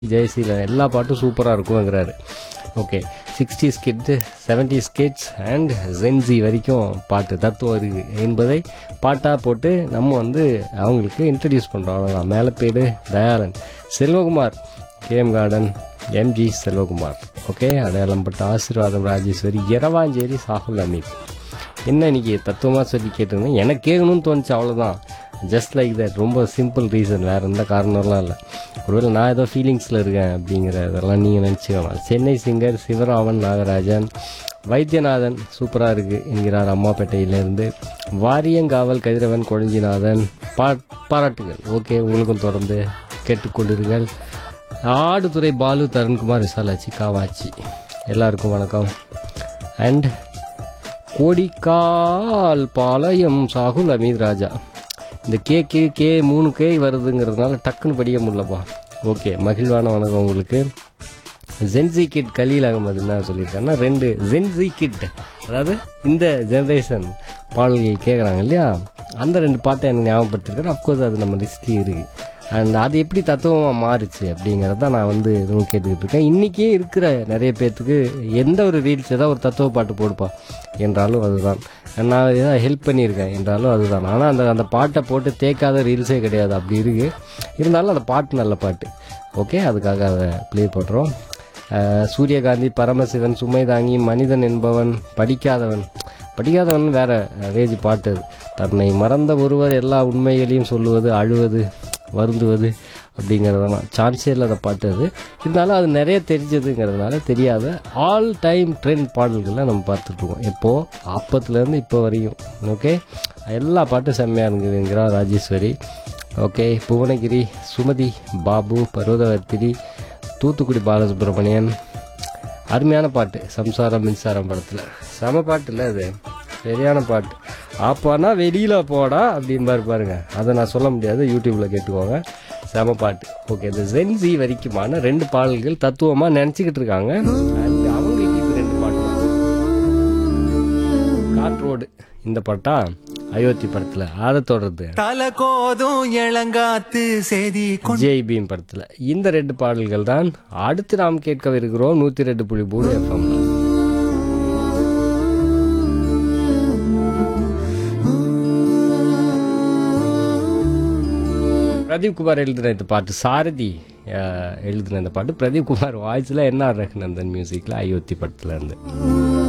ஜெயசீல எல்லா பாட்டும் சூப்பராக இருக்குங்கிறாரு okay sixties kids seventies kids and Gen Z வரைக்கும் பாட்டு தத்துவம் இருக்குது என்பதை பாட்டாக போட்டு நம்ம வந்து அவங்களுக்கு இன்ட்ரடியூஸ் பண்ணுறோம் அவ்வளோதான் Melapedu Dayalan Selvakumar KM garden MG Selvakumar okay அடையாளம் பட்ட ஆசீர்வாதம் ராஜேஸ்வரி இரவாஞ்சேரி சாகுல் அமீத் என்ன இன்னைக்கு தத்துவமாக சொல்லி கேட்டிருந்தேன் எனக்கு கேட்கணும்னு தோணுச்சு அவ்வளோதான் ஜஸ்ட் லைக் தட் ரொம்ப சிம்பிள் ரீசன் வேறு எந்த காரணம்லாம் இல்லை ஒருவேளை நான் ஏதோ ஃபீலிங்ஸில் இருக்கேன் அப்படிங்கிற இதெல்லாம் நீங்கள் நினச்சிக்கலாம் சென்னை சிங்கர் சிவராமன் நாகராஜன் வைத்தியநாதன் சூப்பராக இருக்குது என்கிறார் அம்மாப்பேட்டையிலேருந்து வாரியங்காவல் கதிரவன் கொழிஞ்சிநாதன் பா பாராட்டுகள் ஓகே உங்களுக்கும் தொடர்ந்து கேட்டுக்கொண்டிருங்கள் ஆடுதுறை பாலு தருண்குமார் விசாலாச்சி காவாச்சி எல்லாருக்கும் வணக்கம் அண்ட் கோடிக்கால் பாளையம் சாகுல் அமீத் ராஜா இந்த கே கே கே மூணு கே வருதுங்கிறதுனால டக்குன்னு படிக்க முடியலப்பா ஓகே மகிழ்வான வணக்கம் உங்களுக்கு ஜென்சி கிட் கலீல் அகமது என்ன சொல்லியிருக்காருன்னா ரெண்டு ஜென்சி கிட் அதாவது இந்த ஜென்ரேஷன் பாடல்கள் கேட்குறாங்க இல்லையா அந்த ரெண்டு பாட்டை எனக்கு ஞாபகப்படுத்திருக்காரு அஃப்கோர்ஸ் அது நம்ம லிஸ்ட்லேயும் இருக்குது அண்ட் அது எப்படி தத்துவமாக மாறுச்சு அப்படிங்கிறத நான் வந்து இதுவும் கேட்டுக்கிட்டு இருக்கேன் இன்றைக்கே இருக்கிற நிறைய பேர்த்துக்கு எந்த ஒரு ரீல்ஸ் ஏதாவது ஒரு தத்துவ பாட்டு போடுப்பா என்றாலும் அதுதான் நான் ஏதாவது ஹெல்ப் பண்ணியிருக்கேன் என்றாலும் அதுதான் ஆனால் அந்த அந்த பாட்டை போட்டு தேக்காத ரீல்ஸே கிடையாது அப்படி இருக்குது இருந்தாலும் அந்த பாட்டு நல்ல பாட்டு ஓகே அதுக்காக அதை ப்ளே பண்ணுறோம் அஹ் சூரியகாந்தி பரமசிவன் சுமை தாங்கி மனிதன் என்பவன் படிக்காதவன் படிக்காதவன் வேற ரேஜ் பாட்டு அது தன்னை மறந்த ஒருவர் எல்லா உண்மைகளையும் சொல்லுவது அழுவது வருந்துவது அப்படிங்கிறதெல்லாம் சான்ஸே இல்லாத பாட்டு அது இருந்தாலும் அது நிறைய தெரிஞ்சதுங்கிறதுனால தெரியாத ஆல் டைம் ட்ரெண்ட் பாடல்களை நம்ம பார்த்துட்ருக்கோம் எப்போது அப்பத்துலேருந்து இப்போ வரையும் ஓகே எல்லா பாட்டும் செம்மையாக இருக்குதுங்கிறா ராஜேஸ்வரி ஓகே புவனகிரி சுமதி பாபு பர்வதவர்த்தினி தூத்துக்குடி பாலசுப்ரமணியன் அருமையான பாட்டு சம்சாரம் மின்சாரம் படத்தில் செம பாட்டு இல்லை அது சரியான பாட்டு அப்போனா வெளியில் போடா அப்படின்பாரு பாருங்க அதை நான் சொல்ல முடியாது யூடியூப்பில் கேட்டுக்கோங்க செம பாட்டு ஓகே இந்த ஜென்சி வரைக்குமான ரெண்டு பாடல்கள் தத்துவமாக நினச்சிக்கிட்டு இருக்காங்க And அவங்களுக்கு இது ரெண்டு பாட்டு தான். காற்றோடு இந்த பாட்டா அயோத்தி படத்தில் அதை தொடருது தல கோதும் இளங்காத்து செய்தி ஜெய் பீம் படத்தில் இந்த ரெண்டு பாடல்கள் தான் அடுத்து நாம் கேட்கவிருக்கிறோம் நூற்றி ரெண்டு புள்ளி மூணு எஃப்எம் பிரதீப் குமார் எழுதின இந்த பாட்டு சாரதி அஹ், எழுதின இந்த பாட்டு பிரதீப் குமார் வாய்ஸில் என்ன ரகுநந்தன் மியூசிக்கில் அயோத்தி படத்தில் இருந்து